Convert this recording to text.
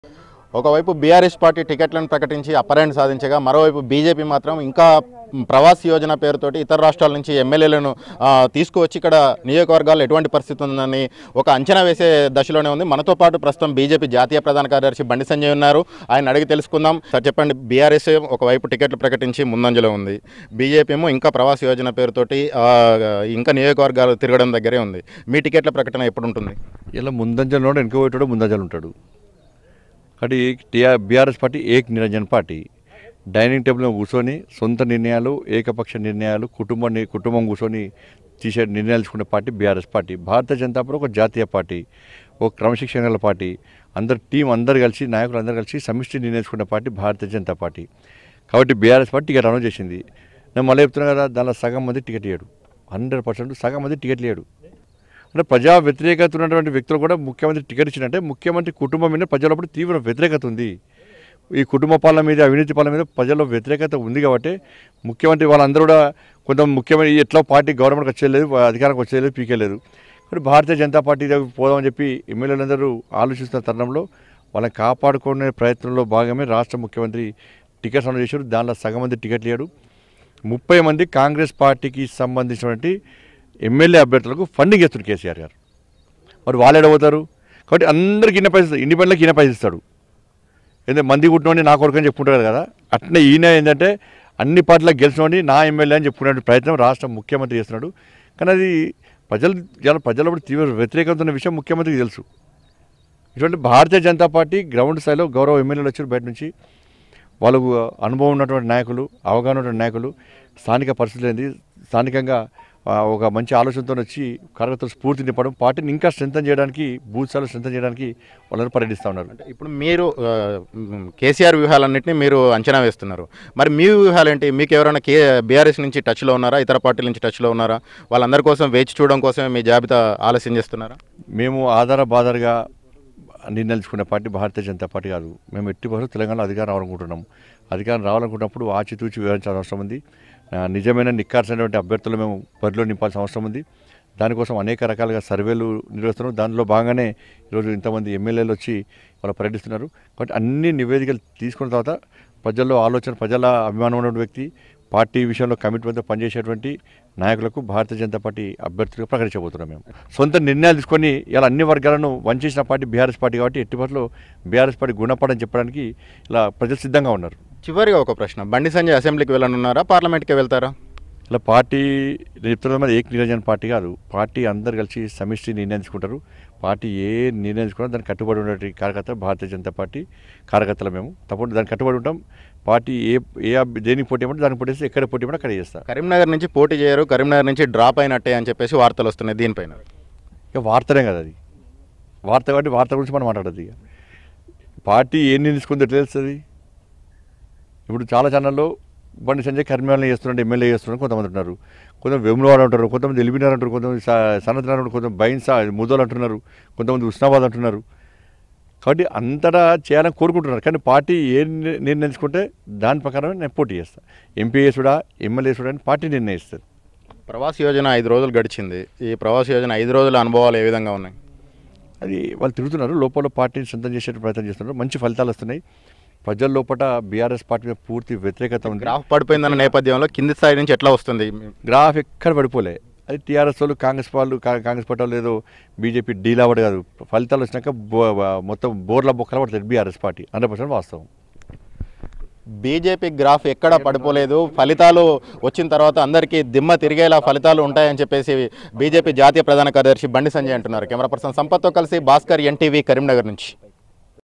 ఒకవైపు BRS party టికెట్లను ప్రకటించి అపరాండ్ సాధించగా మరోవైపు బీజేపీ మాత్రం ఇంకా ప్రవాస్ యోజన పేరుతోటి ఇతర రాష్ట్రాల నుంచి ఎమ్మెల్యేలను ఆ, తీసుకువచ్చి ఇక్కడ నియోజకవర్గాల్లో ఎటువంటి పరిస్థితి ఉందని ఒక అంచనా వేసే దశలోనే ఉంది మనతో పాటు ప్రస్తుతం బీజేపీ జాతీయ ప్రధాన కార్యదర్శి బండి సంజయ్ ఉన్నారు ఆయన అడిగి తెలుసుకుందాం సార్ చెప్పండి బీఆర్ఎస్ ఒకవైపు టికెట్లు ప్రకటించి ముందంజలో ఉంది బీజేపీ ఏమో ఇంకా ప్రవాస్ యోజన పేరుతోటి ఆ, ఇంకా నియోజకవర్గాలు తిరగడం దగ్గరే ఉంది మీ టికెట్ల ప్రకటన ఎప్పుడు ఉంటుంది ఇలా ముందంజలో వెనుక పోయేటాడు ముందంజలు ఉంటాడు కాబట్టి టీఆర్ బీఆర్ఎస్ పార్టీ ఏక్ నిరంజన్ పార్టీ డైనింగ్ టేబుల్ మీద కూర్చొని సొంత నిర్ణయాలు ఏకపక్ష నిర్ణయాలు కుటుంబాన్ని కుటుంబం కూర్చొని తీసే నిర్ణయాలు తీసుకునే party BRS party Bharatiya Janata party ఒక జాతీయ పార్టీ ఒక క్రమశిక్షణ గల పార్టీ అందరు టీం అందరు కలిసి నాయకులు అందరు కలిసి సమిష్టి నిర్ణయం తీసుకునే పార్టీ భారతీయ జనతా పార్టీ కాబట్టి బీఆర్ఎస్ పార్టీ టికెట్ అనౌన్స్ చేసింది నేను మళ్ళీ చెప్తున్నా కదా దానిలో సగం మంది టికెట్ ఇయ్యాడు హండ్రెడ్ పర్సెంట్ సగం మంది టికెట్ ఇయ్యాడు అంటే ప్రజా వ్యతిరేకత ఉన్నటువంటి వ్యక్తులు కూడా ముఖ్యమంత్రి టికెట్ ఇచ్చినట్టే ముఖ్యమంత్రి కుటుంబం మీద ప్రజల పట్ల తీవ్ర వ్యతిరేకత ఉంది ఈ కుటుంబ పాలన మీద అవినీతి పాలన మీద ప్రజల్లో వ్యతిరేకత ఉంది కాబట్టి ముఖ్యమంత్రి వాళ్ళందరూ కూడా కొంత ముఖ్యమంత్రి ఎట్లా పార్టీ గవర్నమెంట్కి వచ్చేయలేదు అధికారానికి వచ్చేయలేదు పీకేలేదు కాబట్టి భారతీయ జనతా పార్టీ దగ్గర పోదామని చెప్పి ఎమ్మెల్యేలందరూ ఆలోచిస్తున్న తరుణంలో వాళ్ళని కాపాడుకునే ప్రయత్నంలో భాగమే రాష్ట్ర ముఖ్యమంత్రి టికెట్స్ అనౌన్స్ చేశారు దానిలో సగం మంది టికెట్లు ఇయ్యాడు ముప్పై మంది కాంగ్రెస్ పార్టీకి సంబంధించినటువంటి ఎమ్మెల్యే అభ్యర్థులకు ఫండింగ్ చేస్తున్నారు కేసీఆర్ గారు మరి వాళ్ళు ఎడబోతారు కాబట్టి అందరికి ఇన్న పైసలు ఇండిపెండెంట్కి ఈయన పైసలు ఇస్తాడు ఎందుకంటే మంది కుట్టినోడి నా కొడుకు అని చెప్పుకుంటారు కదా అట్నే ఈయన ఏంటంటే అన్ని పార్టీలకు గెలిచినోడి నా ఎమ్మెల్యే అని చెప్పుకునే ప్రయత్నం రాష్ట్ర ముఖ్యమంత్రి చేస్తున్నాడు కానీ అది ప్రజలు ఇవాళ ప్రజల పట్ల తీవ్ర వ్యతిరేకత ఉన్న విషయం ముఖ్యమంత్రికి తెలుసు ఇటువంటి భారతీయ జనతా పార్టీ గ్రౌండ్ స్థాయిలో గౌరవ ఎమ్మెల్యేలు వచ్చారు బయట నుంచి వాళ్ళకు అనుభవం ఉన్నటువంటి నాయకులు అవగాహన ఉన్నటువంటి నాయకులు స్థానిక పరిస్థితులు ఏంది స్థానికంగా ఆ, ఒక మంచి ఆలోచనతో వచ్చి కార్యకర్తలు స్ఫూర్తి నింపడం పార్టీని ఇంకా స్ట్రెంథన్ చేయడానికి బూత్ స్థాయిలో స్ట్రెంథన్ చేయడానికి వాళ్ళని పర్యటిస్తూ ఉన్నారు అంటే ఇప్పుడు మీరు ఆ, మ్, కేసీఆర్ వ్యూహాలన్నింటినీ మీరు అంచనా వేస్తున్నారు మరి మీ వ్యూహాలు ఏంటి మీకు ఎవరైనా కే బీఆర్ఎస్ నుంచి టచ్లో ఉన్నారా ఇతర పార్టీల నుంచి టచ్లో ఉన్నారా వాళ్ళందరి కోసం వేచి చూడడం కోసమే మీ జాబితా ఆలస్యం చేస్తున్నారా మేము ఆధార బాధారుగా నిర్ణయించుకునే పార్టీ భారతీయ జనతా పార్టీ కాదు మేము ఎట్టి పరిస్థితులు తెలంగాణలో అధికారం రావాలనుకుంటున్నాం అధికారం రావాలనుకున్నప్పుడు ఆచితూచి వివరించాల్సిన అవసరం ఉంది ఆ, నిజమైన నిక్కార్సైనటువంటి అభ్యర్థులు మేము బరిలో నింపాల్సిన అవసరం ఉంది దానికోసం అనేక రకాలుగా సర్వేలు నిర్వహిస్తున్నాం దానిలో భాగంగానే ఈరోజు ఇంతమంది ఎమ్మెల్యేలు వచ్చి వాళ్ళు పర్యటిస్తున్నారు కాబట్టి అన్ని నివేదికలు తీసుకున్న తర్వాత ప్రజల్లో ఆలోచన ప్రజల అభిమానం ఉన్నటువంటి వ్యక్తి పార్టీ విషయంలో కమిట్మెంట్తో పనిచేసేటువంటి నాయకులకు భారతీయ జనతా పార్టీ అభ్యర్థులుగా ప్రకటించబోతున్నాం మేము సొంత నిర్ణయాలు తీసుకొని ఇలా అన్ని వర్గాలను వంచేసిన పార్టీ బీఆర్ఎస్ పార్టీ కాబట్టి ఎట్టి పరిస్థితుల్లో బీఆర్ఎస్ పార్టీ గుణపడని చెప్పడానికి ఇలా ప్రజలు సిద్ధంగా ఉన్నారు చివరిగా ఒక ప్రశ్న బండి సంజయ్ అసెంబ్లీకి వెళ్ళనున్నారా పార్లమెంట్కి వెళ్తారా ఇలా పార్టీ నేను చెప్తున్నా మరి ఏక్ నిరంజన్ పార్టీ కాదు పార్టీ అందరు కలిసి సమిష్టి నిర్ణయం తీసుకుంటారు పార్టీ ఏ నిర్ణయం తీసుకున్నా దానికి కట్టుబడి ఉన్నటువంటి కార్యకర్త భారతీయ జనతా పార్టీ కార్యకర్తలు మేము తప్పకుండా దానికి కట్టుబడి ఉంటాం పార్టీ ఏ ఏ అభ్య- దేనికి పోటీ ఇవ్వమంటే దానికి పోటీ చేస్తే ఎక్కడ పోటీ ఇవ్వమంటే అక్కడ చేస్తారు కరీంనగర్ నుంచి పోటీ చేయరు కరీంనగర్ నుంచి డ్రాప్ అయినట్టే అని చెప్పేసి వార్తలు వస్తున్నాయి దీనిపైన ఇక వార్తనే కదా అది వార్త కాబట్టి వార్త గురించి మనం మాట్లాడద్దు ఇక పార్టీ ఏం నిర్ణయం తీసుకుందో ఎట్లా తెలుస్తుంది ఇప్పుడు చాలా ఛానల్లో బండి సంజయ్ కర్మేళన చేస్తున్నాడు ఎమ్మెల్యే చేస్తున్నాడు కొంతమంది అంటున్నారు కొంతమంది వెములవాడు అంటారు కొంతమంది ఎలిమినార్ అంటారు కొంతమంది సనత్ అంటారు కొంతమంది బైన్సా ముదోలు అంటున్నారు కొంతమంది ఉస్నాబాద్ అంటున్నారు కాబట్టి అంతటా చేయాలని కోరుకుంటున్నారు కానీ పార్టీ ఏ నిర్- నిర్ణయించుకుంటే దాని ప్రకారమే నేను పోటీ చేస్తాను ఎంపీ వేసుడా ఎమ్మెల్యే వేసుడా అని పార్టీ నిర్ణయిస్తుంది ప్రవాస్ యోజన ఐదు రోజులు గడిచింది ఈ ప్రవాస్ యోజన ఐదు రోజుల అనుభవాలు ఏ విధంగా ఉన్నాయి అది వాళ్ళు తిరుగుతున్నారు లోపల పార్టీని సొంతం చేసే ప్రయత్నం చేస్తున్నారు మంచి ఫలితాలు వస్తున్నాయి ప్రజల లోపల బీఆర్ఎస్ పార్టీ మీద పూర్తి వ్యతిరేకత ఉంది గ్రాఫ్ పడిపోయిందన్న నేపథ్యంలో కింది స్థాయి నుంచి ఎట్లా వస్తుంది గ్రాఫ్ ఎక్కడ పడిపోలే అది టీఆర్ఎస్ వాళ్ళు కాంగ్రెస్ వాళ్ళు కా- కాంగ్రెస్ పార్టీ వాళ్ళు ఏదో బీజేపీ డీల్ అవ్వడు కాదు ఫలితాలు వచ్చినాక బో- మొత్తం బోర్ల బొక్కలు పడుతుంది బీఆర్ఎస్ పార్టీ హండ్రెడ్ పర్సెంట్ వాస్తవం బీజేపీ గ్రాఫ్ ఎక్కడ పడిపోలేదు ఫలితాలు వచ్చిన తర్వాత అందరికీ దిమ్మ తిరిగేలా ఫలితాలు ఉంటాయని చెప్పేసి బీజేపీ జాతీయ ప్రధాన కార్యదర్శి బండి సంజయ్ అంటున్నారు కెమెరా పర్సన్ సంపత్తో కలిసి భాస్కర్ ఎన్టీవీ కరీంనగర్ నుంచి